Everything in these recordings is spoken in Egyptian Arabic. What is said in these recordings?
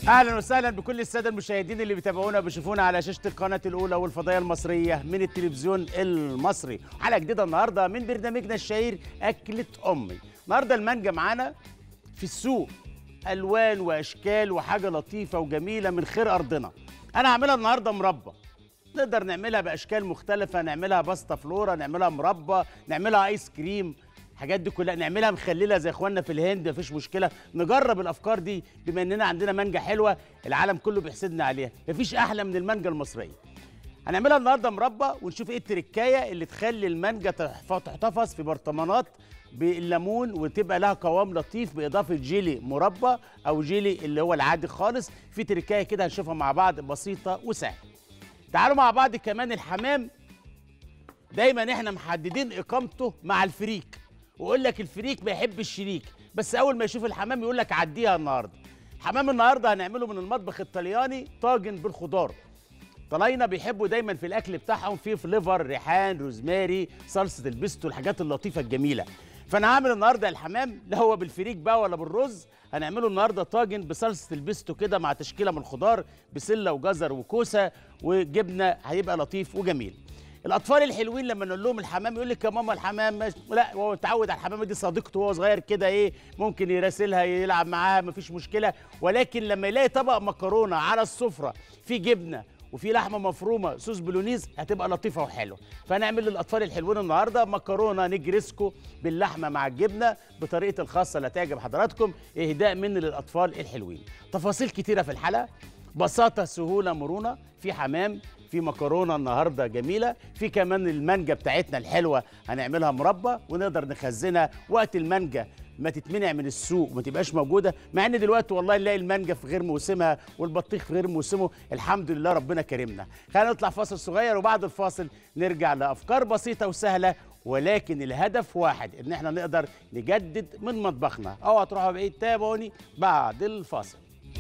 اهلا وسهلا بكل الساده المشاهدين اللي بيتابعونا وبيشوفونا على شاشه القناه الاولى والفضائيه المصريه من التلفزيون المصري حلقه جديده النهارده من برنامجنا الشهير اكله امي النهارده المانجا معانا في السوق الوان واشكال وحاجه لطيفه وجميله من خير ارضنا انا هعملها النهارده مربى نقدر نعملها باشكال مختلفه نعملها باستا فلورا نعملها مربى نعملها ايس كريم الحاجات دي كلها نعملها مخلله زي اخواننا في الهند مفيش مشكله نجرب الافكار دي بما اننا عندنا مانجا حلوه العالم كله بيحسدنا عليها مفيش احلى من المانجا المصريه هنعملها النهارده مربى ونشوف ايه التركايه اللي تخلي المانجا تحف- تحتفظ في برطمانات بالليمون وتبقى لها قوام لطيف باضافه جيلي مربى او جيلي اللي هو العادي خالص في تركايه كده هنشوفها مع بعض بسيطه وسهله تعالوا مع بعض كمان الحمام دايما احنا محددين اقامته مع الفريك ويقول لك الفريك ما يحب الشريك بس اول ما يشوف الحمام يقول لك عديها النهارده الحمام النهارده هنعمله من المطبخ الطلياني طاجن بالخضار طلاينة بيحبوا دايما في الاكل بتاعهم في فليفر ريحان روزماري صلصه البيستو الحاجات اللطيفه الجميله فانا هعمل النهارده الحمام لا هو بالفريك بقى ولا بالرز هنعمله النهارده طاجن بصلصه البيستو كده مع تشكيله من الخضار بسله وجزر وكوسه وجبنه هيبقى لطيف وجميل الاطفال الحلوين لما نقول لهم الحمام يقول لك يا ماما الحمام مش... لا هو متعود على الحمامه دي صديقته وهو صغير كده ايه ممكن يراسلها يلعب معاها مفيش مشكله ولكن لما يلاقي طبق مكرونه على السفره فيه جبنه وفي لحمه مفرومه صوص بولونيز هتبقى لطيفه وحلوه فهنعمل للاطفال الحلوين النهارده مكرونه نجرسكو باللحمه مع الجبنه بطريقه الخاصه اللي هتعجب حضراتكم اهداء مني للاطفال الحلوين تفاصيل كتيره في الحلقه بساطه سهوله مرونه في حمام في مكرونه النهارده جميله في كمان المانجا بتاعتنا الحلوه هنعملها مربى ونقدر نخزنها وقت المانجا ما تتمنع من السوق وما تبقاش موجوده مع ان دلوقتي والله نلاقي المانجا في غير موسمها والبطيخ في غير موسمه الحمد لله ربنا كرمنا خلينا نطلع فاصل صغير وبعد الفاصل نرجع لافكار بسيطه وسهله ولكن الهدف واحد ان احنا نقدر نجدد من مطبخنا اوعى تروحوا بعيد تابعوني بعد الفاصل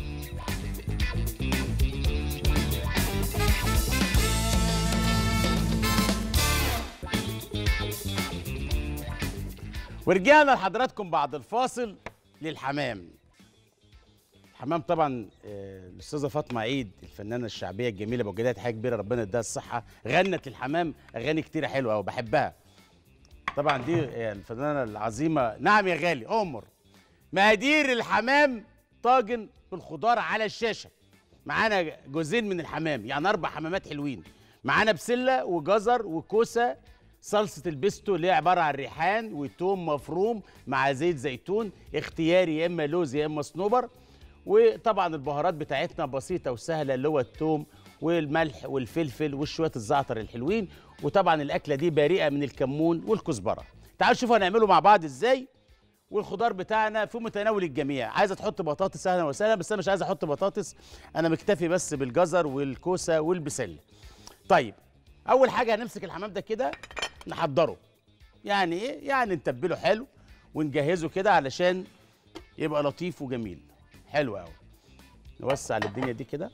ورجعنا لحضراتكم بعد الفاصل للحمام الحمام طبعا آه، الاستاذه فاطمه عيد الفنانه الشعبيه الجميله بوجدها حاجه كبيره ربنا يديها الصحه غنت الحمام اغاني كتيره حلوه قوي بحبها طبعا دي آه، الفنانه العظيمه نعم يا غالي امر مقادير الحمام طاجن بالخضار على الشاشه معانا جوزين من الحمام يعني اربع حمامات حلوين معانا بسله وجزر وكوسه صلصه البيستو اللي هي عباره عن ريحان وتوم مفروم مع زيت زيتون اختياري يا اما لوز يا اما صنوبر وطبعا البهارات بتاعتنا بسيطه وسهله اللي هو التوم والملح والفلفل وشويه الزعتر الحلوين وطبعا الاكله دي بريئه من الكمون والكزبره تعالوا شوفوا هنعمله مع بعض ازاي والخضار بتاعنا في متناول الجميع عايزه تحط بطاطس اهلا وسهلا بس انا مش عايز احط بطاطس انا مكتفي بس بالجزر والكوسه والبسله طيب اول حاجه هنمسك الحمام ده كده نحضره يعني ايه يعني نتبله حلو ونجهزه كده علشان يبقى لطيف وجميل حلو قوي نوسع الدنيا دي كده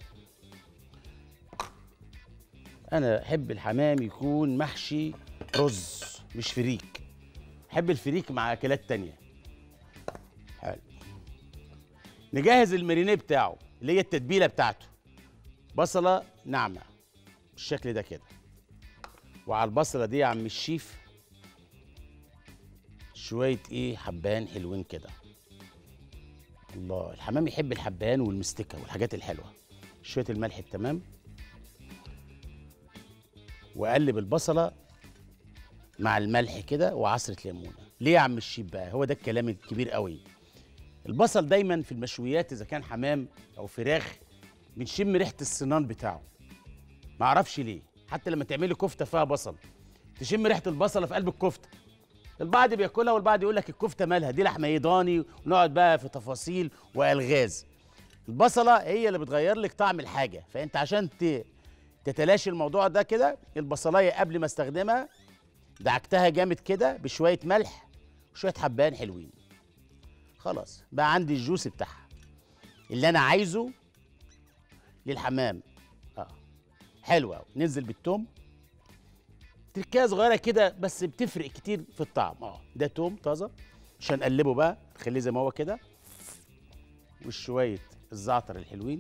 انا احب الحمام يكون محشي رز مش فريك احب الفريك مع اكلات تانية حلو نجهز المارينيه بتاعه اللي هي التتبيله بتاعته بصله ناعمه بالشكل ده كده وعلى البصله دي يا عم الشيف شويه ايه حبان حلوين كده الله الحمام يحب الحبان والمستكه والحاجات الحلوه شويه الملح التمام واقلب البصله مع الملح كده وعصره ليمونه ليه يا عم الشيف بقى هو ده الكلام الكبير قوي البصل دايما في المشويات اذا كان حمام او فراخ بنشم ريحه السنان بتاعه ما اعرفش ليه حتى لما تعملي كفته فيها بصل تشم ريحه البصله في قلب الكفته البعض بياكلها والبعض يقول لك الكفته مالها دي لحمه ايضاني ونقعد بقى في تفاصيل والغاز البصله هي اللي بتغير لك طعم الحاجه فانت عشان ت- تتلاشي الموضوع ده كده البصلايه قبل ما استخدمها دعكتها جامد كده بشويه ملح وشويه حبان حلوين خلاص بقى عندي الجوس بتاعها اللي انا عايزه للحمام اه حلو قوي ننزل بالثوم تركية صغيرة كده بس بتفرق كتير في الطعم اه ده توم طازة مش هنقلبه بقى نخليه زي ما هو كده وشوية الزعتر الحلوين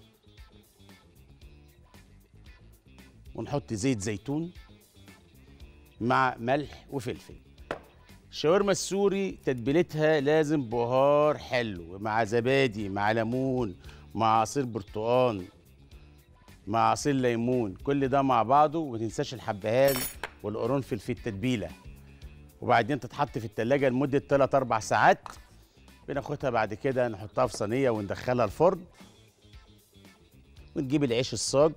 ونحط زيت زيتون مع ملح وفلفل الشاورما السوري تتبيلتها لازم بهار حلو مع زبادي مع ليمون مع عصير برتقان مع عصير ليمون كل ده مع بعضه وما تنساش الحبهان والقرنفل في التتبيله وبعدين تتحط في التلاجة لمدة 3 4 ساعات بناخدها بعد كده نحطها في صينية وندخلها الفرن ونجيب العيش الصاج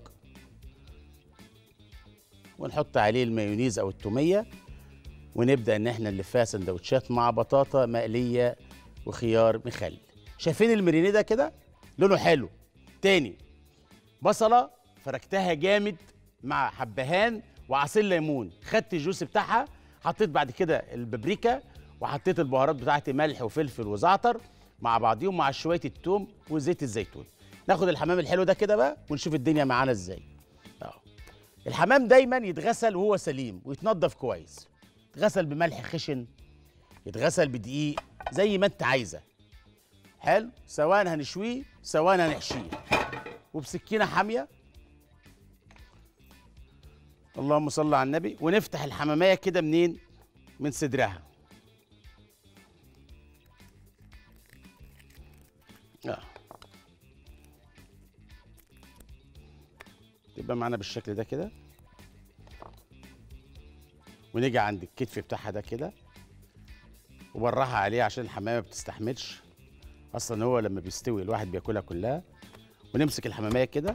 ونحط عليه المايونيز او التوميه ونبدا ان احنا نلفها سندوتشات مع بطاطا مقليه وخيار مخلل شايفين المرينيه ده كده لونه حلو تاني بصله فركتها جامد مع حبهان وعصير ليمون خدت الجوس بتاعها حطيت بعد كده البابريكا وحطيت البهارات بتاعتي ملح وفلفل وزعتر مع بعضيهم مع شويه التوم وزيت الزيتون ناخد الحمام الحلو ده كده بقى ونشوف الدنيا معانا ازاي اه الحمام دايما يتغسل وهو سليم ويتنضف كويس يتغسل بملح خشن يتغسل بدقيق زي ما انت عايزه حلو سواء هنشويه سواء هنحشيه وبسكينه حاميه اللهم صل على النبي ونفتح الحماميه كده منين من صدرها اه تبقى معانا بالشكل ده كده ونيجي عند الكتف بتاعها ده كده وبالراحه عليه عشان الحمامه ما بتستحملش اصلا هو لما بيستوي الواحد بياكلها كلها ونمسك الحماميه كده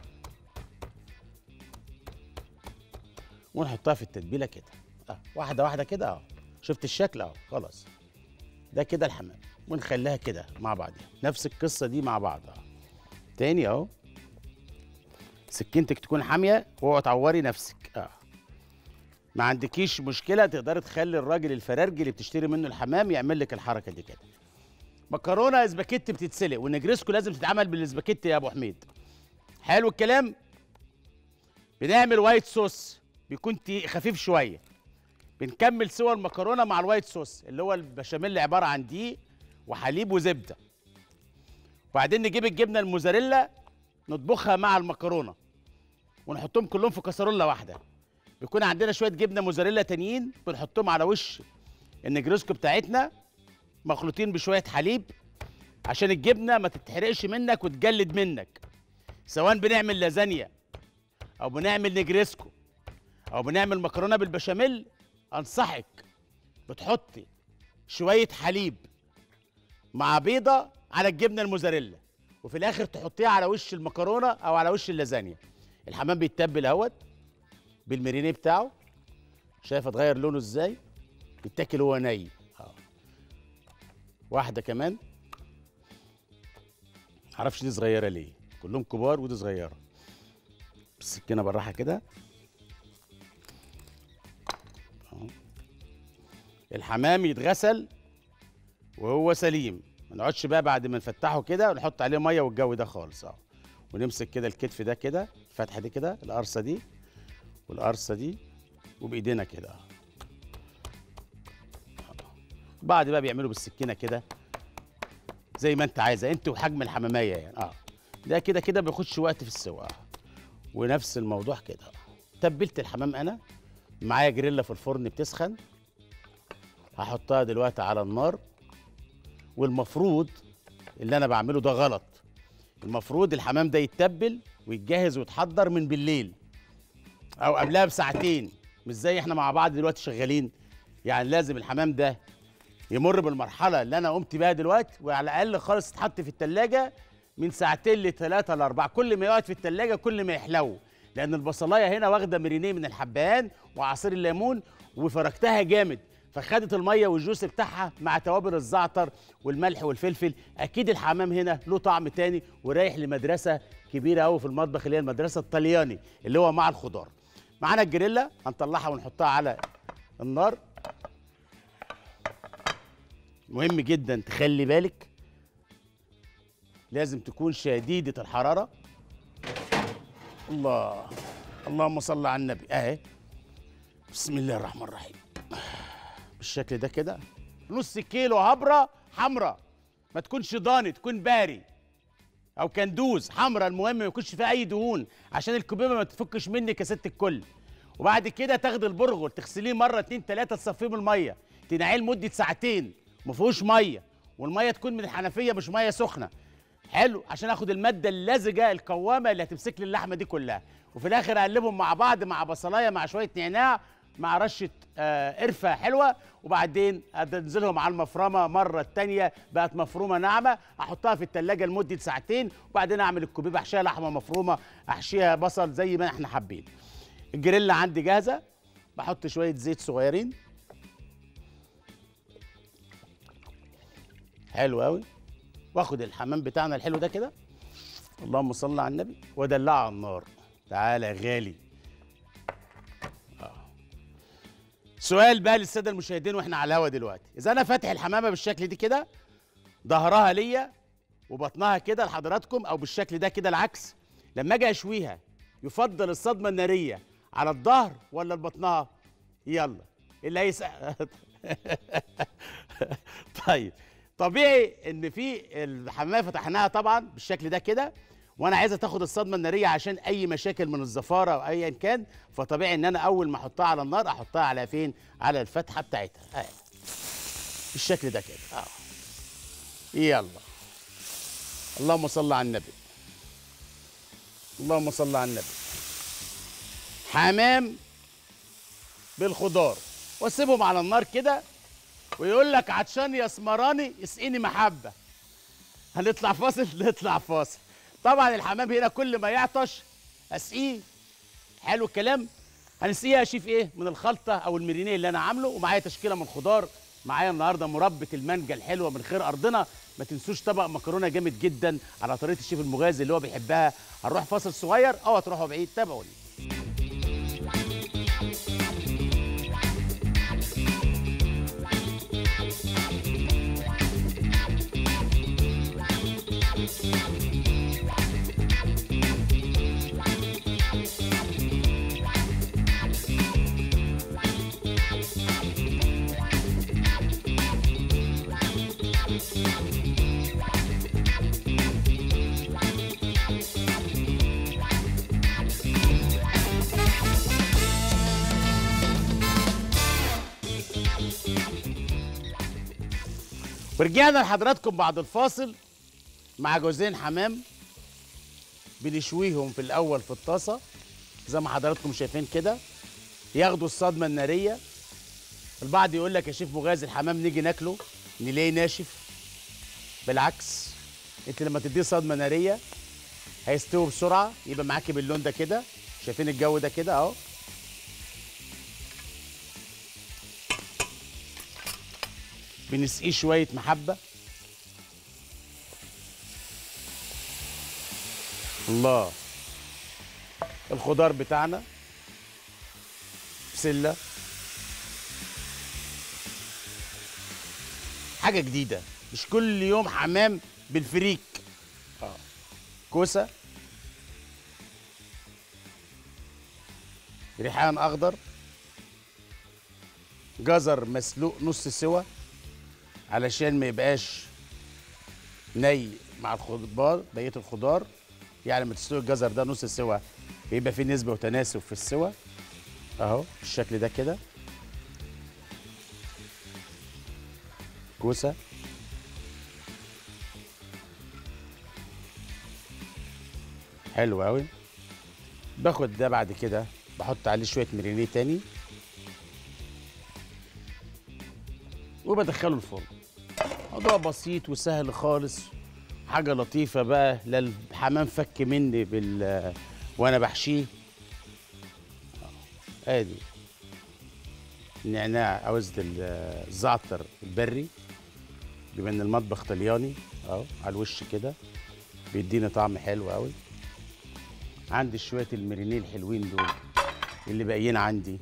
ونحطها في التتبيله كده اه واحده واحده كده اه شفت الشكل اه خلاص ده كده الحمام ونخليها كده مع بعضها نفس القصه دي مع بعض اه تاني اهو سكينتك تكون حاميه واوعي تعوري نفسك اه ما عندكيش مشكله تقدري تخلي الراجل الفرارجي اللي بتشتري منه الحمام يعمل لك الحركه دي كده مكرونه اسباجيتي بتتسلق والنجريسكو لازم تتعمل بالاسباجيتي يا ابو حميد حلو الكلام بنعمل وايت صوص بيكون تي- خفيف شويه بنكمل سوى المكرونه مع الوايت صوص اللي هو البشاميل عباره عن دقيق وحليب وزبده وبعدين نجيب الجبنه الموزاريلا نطبخها مع المكرونه ونحطهم كلهم في كسرونه واحده بيكون عندنا شويه جبنه موزاريلا تانيين بنحطهم على وش النجريسكو بتاعتنا مخلوطين بشويه حليب عشان الجبنه ما تتحرقش منك وتجلد منك سواء بنعمل لازانيا او بنعمل نجريسكو او بنعمل مكرونه بالبشاميل انصحك بتحطي شويه حليب مع بيضه على الجبنه الموزاريلا وفي الاخر تحطيها على وش المكرونه او على وش اللازانيا الحمام بيتبل اهوت بالمرينيه بتاعه شايف اتغير لونه ازاي بيتاكل وهو ني اه واحده كمان معرفش دي صغيره ليه كلهم كبار ودي صغيره بالسكينه بالراحه كده أهو. الحمام يتغسل وهو سليم ما نقعدش بقى بعد ما نفتحه كده ونحط عليه ميه والجو ده خالص اه ونمسك كده الكتف ده كده الفتحه دي كده القرصه دي والقرصه دي وبايدينا كده آه. بعد بقى بيعملوا بالسكينه كده زي ما انت عايزه انت وحجم الحماميه يعني اه ده كده كده ما بياخدش وقت في السوا آه. ونفس الموضوع كده تبلت الحمام انا معايا جريلا في الفرن بتسخن هحطها دلوقتي على النار والمفروض اللي انا بعمله ده غلط المفروض الحمام ده يتبل ويتجهز ويتحضر من بالليل او قبلها بساعتين مش زي احنا مع بعض دلوقتي شغالين يعني لازم الحمام ده يمر بالمرحله اللي انا قمت بيها دلوقتي وعلى الاقل خالص يتحط في التلاجة من ساعتين لثلاثة لأربعة كل ما يقعد في التلاجة كل ما يحلو لأن البصلاية هنا واخدة مرينيه من الحبهان وعصير الليمون وفركتها جامد فخدت المية والجوس بتاعها مع توابل الزعتر والملح والفلفل أكيد الحمام هنا له طعم تاني ورايح لمدرسة كبيرة أوي في المطبخ اللي هي المدرسة الطلياني اللي هو مع الخضار معانا الجريلا هنطلعها ونحطها على النار مهم جدا تخلي بالك لازم تكون شديدة الحرارة الله اللهم صل على النبي اهي بسم الله الرحمن الرحيم بالشكل ده كده نص كيلو هبرة حمراء ما تكونش ضاني تكون باري او كندوز حمراء المهم ما يكونش فيها اي دهون عشان الكبيبه ما تفكش منك يا ست الكل وبعد كده تاخدي البرغل تغسليه مره اتنين تلاته تصفيه من الميه تنقعيه لمده ساعتين ما فيهوش ميه والميه تكون من الحنفيه مش ميه سخنه حلو عشان اخد الماده اللزجه القوامه اللي هتمسك لي اللحمه دي كلها وفي الاخر اقلبهم مع بعض مع بصلايه مع شويه نعناع مع رشه آه قرفه حلوه وبعدين انزلهم على المفرمه مره التانيه بقت مفرومه ناعمه احطها في التلاجة لمده ساعتين وبعدين اعمل الكوبيبه احشيها لحمه مفرومه احشيها بصل زي ما احنا حابين الجريلا عندي جاهزه بحط شويه زيت صغيرين حلو قوي واخد الحمام بتاعنا الحلو ده كده اللهم صل على النبي وادلعه على النار تعالى يا غالي آه. سؤال بقى للساده المشاهدين واحنا على الهوا دلوقتي اذا انا فاتح الحمامه بالشكل دي كده ظهرها ليا وبطنها كده لحضراتكم او بالشكل ده كده العكس لما اجي اشويها يفضل الصدمه الناريه على الظهر ولا لبطنها يلا اللي هيسأل طيب طبيعي ان في الحمامه فتحناها طبعا بالشكل ده كده وانا عايزه تاخد الصدمه الناريه عشان اي مشاكل من الزفاره او ايا كان فطبيعي ان انا اول ما احطها على النار احطها على فين على الفتحه بتاعتها اهي بالشكل ده كده اه يلا اللهم صل على النبي اللهم صل على النبي حمام بالخضار واسيبهم على النار كده ويقول لك عطشان يا اسمراني اسقيني محبه هنطلع فاصل نطلع فاصل طبعا الحمام هنا كل ما يعطش اسقيه حلو الكلام هنسقيها يا شيف ايه من الخلطه او المرينيه اللي انا عامله ومعايا تشكيله من خضار معايا النهارده مربى المانجا الحلوه من خير ارضنا ما تنسوش طبق مكرونه جامد جدا على طريقه الشيف المغازي اللي هو بيحبها هنروح فاصل صغير او هتروحوا بعيد تابعوني ورجعنا لحضراتكم بعد الفاصل مع جوزين حمام بنشويهم في الاول في الطاسه زي ما حضراتكم شايفين كده ياخدوا الصدمه الناريه البعض يقول لك يا شيف مغازي الحمام نيجي ناكله نلاقيه ناشف بالعكس انت لما تديه صدمه ناريه هيستوي بسرعه يبقى معاكي باللون ده كده شايفين الجو ده كده اهو بنسقيه شويه محبه الله الخضار بتاعنا بسله حاجه جديده مش كل يوم حمام بالفريك اه كوسه ريحان اخضر جزر مسلوق نص سوا علشان ما يبقاش ني مع الخضار بقيه الخضار يعني لما تسلق الجزر ده نص سوا بيبقى فيه نسبه وتناسب في السوا اهو بالشكل ده كده كوسه حلو قوي باخد ده بعد كده بحط عليه شويه مرينيه تاني وبدخله الفرن موضوع بسيط وسهل خالص حاجه لطيفه بقى لا الحمام فك مني بال وانا بحشيه ادي النعناع او قصدي الزعتر البري بما ان المطبخ طلياني اهو على الوش كده بيديني طعم حلو قوي عندي شويه المرينيه الحلوين دول اللي باقيين عندي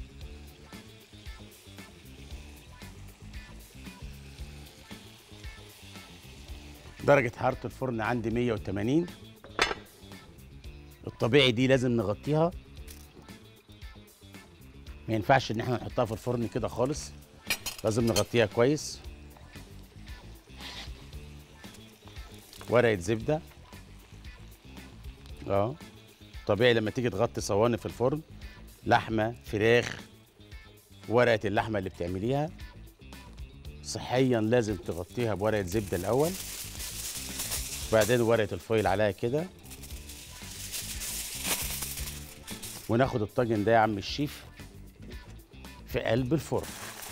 درجة حرارة الفرن عندي 180 الطبيعي دي لازم نغطيها ما ينفعش ان احنا نحطها في الفرن كده خالص لازم نغطيها كويس ورقة زبدة اه طبيعي لما تيجي تغطي صواني في الفرن لحمه فراخ ورقه اللحمه اللي بتعمليها صحيا لازم تغطيها بورقه زبده الاول وبعدين ورقه الفويل عليها كده وناخد الطاجن ده يا عم الشيف في قلب الفرن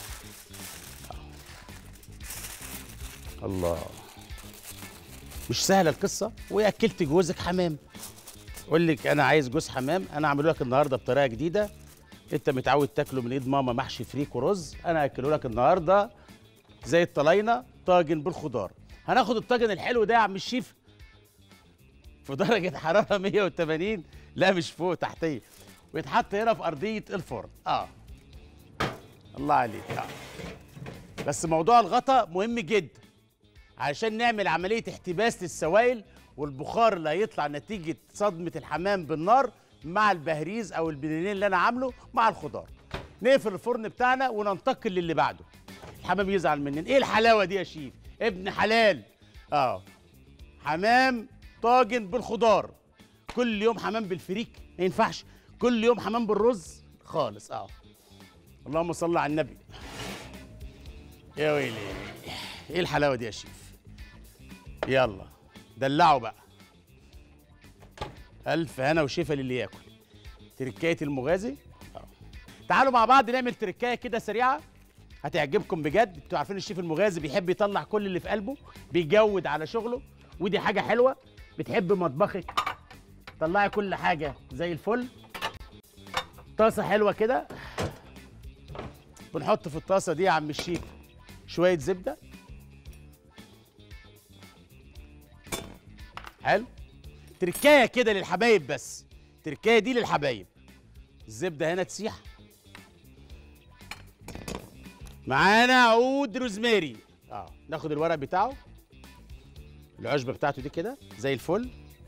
الله مش سهله القصه واكلت جوزك حمام قول لك انا عايز جوز حمام انا اعمله لك النهارده بطريقه جديده انت متعود تاكله من ايد ماما محشي فريك ورز انا اكله لك النهارده زي الطلاينه طاجن بالخضار هناخد الطاجن الحلو ده يا عم الشيف في درجه حراره 180 لا مش فوق تحتيه ويتحط هنا في ارضيه الفرن اه الله عليك اه بس موضوع الغطا مهم جدا عشان نعمل عمليه احتباس للسوائل والبخار اللي هيطلع نتيجه صدمه الحمام بالنار مع البهريز او البنينين اللي انا عامله مع الخضار نقفل الفرن بتاعنا وننتقل للي بعده الحمام يزعل مننا ايه الحلاوه دي يا شيف ابن حلال اه حمام طاجن بالخضار كل يوم حمام بالفريك ما ينفعش كل يوم حمام بالرز خالص اه اللهم صل على النبي يا ويلي ايه الحلاوه دي يا شيف يلا دلعوا بقى الف هنا وشفا للي ياكل تركايه المغازي آه. تعالوا مع بعض نعمل تركايه كده سريعه هتعجبكم بجد انتوا عارفين الشيف المغازي بيحب يطلع كل اللي في قلبه بيجود على شغله ودي حاجه حلوه بتحب مطبخك طلعي كل حاجه زي الفل طاسه حلوه كده بنحط في الطاسه دي يا عم الشيف شويه زبده حلو تركايه كده للحبايب بس التركايه دي للحبايب الزبده هنا تسيح معانا عود روزماري اه ناخد الورق بتاعه العشبه بتاعته دي كده زي الفل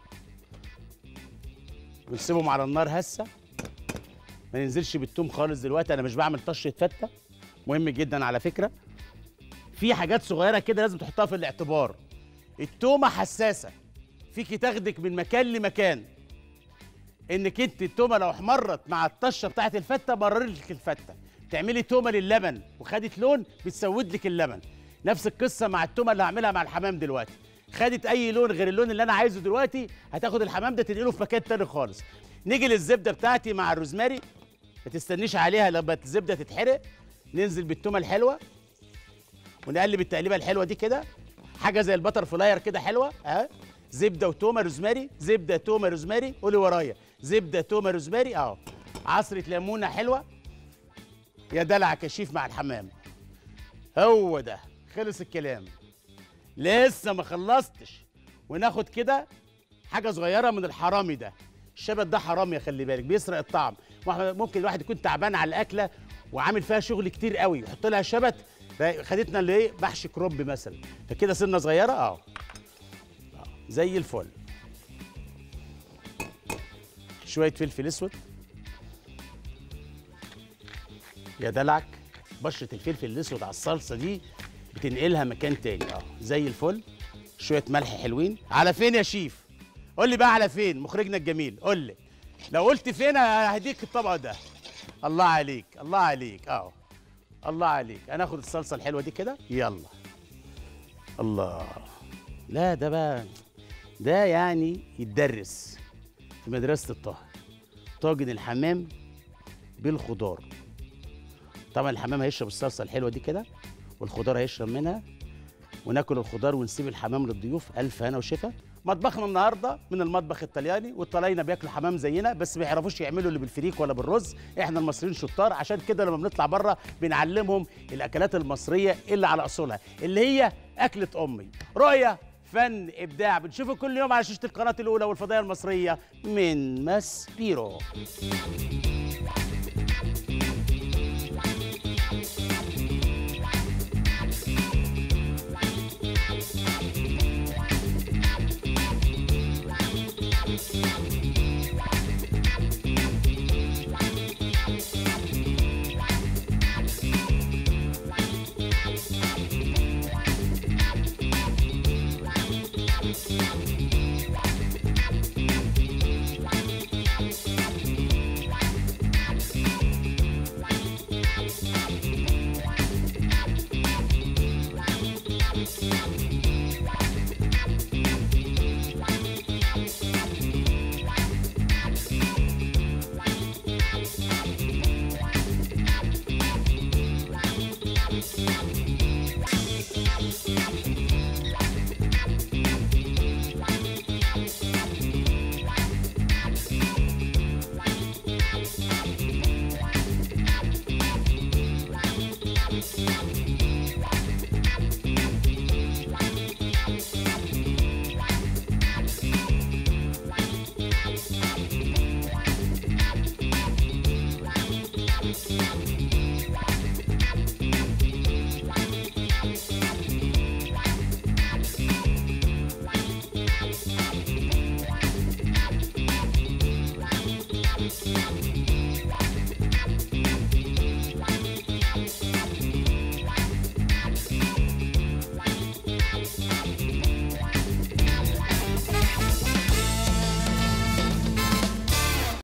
ونسيبهم على النار هسه ما ننزلش بالثوم خالص دلوقتي انا مش بعمل طشه فته مهم جدا على فكره في حاجات صغيره كده لازم تحطها في الاعتبار التومه حساسه فيكي تاخدك من مكان لمكان انك انت التومه لو احمرت مع الطشه بتاعت الفته مررت لك الفته تعملي تومه للبن وخدت لون بتسود لك اللبن نفس القصه مع التومه اللي هعملها مع الحمام دلوقتي خدت اي لون غير اللون اللي انا عايزه دلوقتي هتاخد الحمام ده تنقله في مكان تاني خالص نيجي للزبده بتاعتي مع الروزماري ما تستنيش عليها لما الزبده تتحرق ننزل بالتومه الحلوه ونقلب التقليبه الحلوه دي كده حاجه زي البتر فلاير كده حلوه اهي زبده وتومه روزماري زبده تومه روزماري قولي ورايا زبده تومه روزماري اهو عصره ليمونه حلوه يا دلع كشيف مع الحمام هو ده خلص الكلام لسه ما خلصتش وناخد كده حاجه صغيره من الحرامي ده الشبت ده حرامي خلي بالك بيسرق الطعم ممكن الواحد يكون تعبان على الاكله وعامل فيها شغل كتير قوي يحط لها شبت خدتنا اللي ايه محشي كرومب مثلا فكده سنه صغيره اه زي الفل شويه فلفل اسود يا دلعك بشره الفلفل الاسود على الصلصه دي بتنقلها مكان تاني اه زي الفل شويه ملح حلوين على فين يا شيف قول لي بقى على فين مخرجنا الجميل قول لي لو قلت فين هديك الطبق ده الله عليك الله عليك اه الله عليك انا اخد الصلصه الحلوه دي كده يلا الله لا ده بقى ده يعني يتدرس في مدرسه الطهي طاجن الحمام بالخضار طبعا الحمام هيشرب الصلصه الحلوه دي كده والخضار هيشرب منها وناكل الخضار ونسيب الحمام للضيوف الف هنا وشفا مطبخنا النهارده من المطبخ الطلياني والطلاينه بياكلوا حمام زينا بس ما يعرفوش يعملوا اللي بالفريك ولا بالرز احنا المصريين شطار عشان كده لما بنطلع بره بنعلمهم الاكلات المصريه اللي على اصولها اللي هي اكله امي رؤيه فن ابداع بنشوفه كل يوم على شاشه القناه الاولى والفضائيه المصريه من ماس بيرو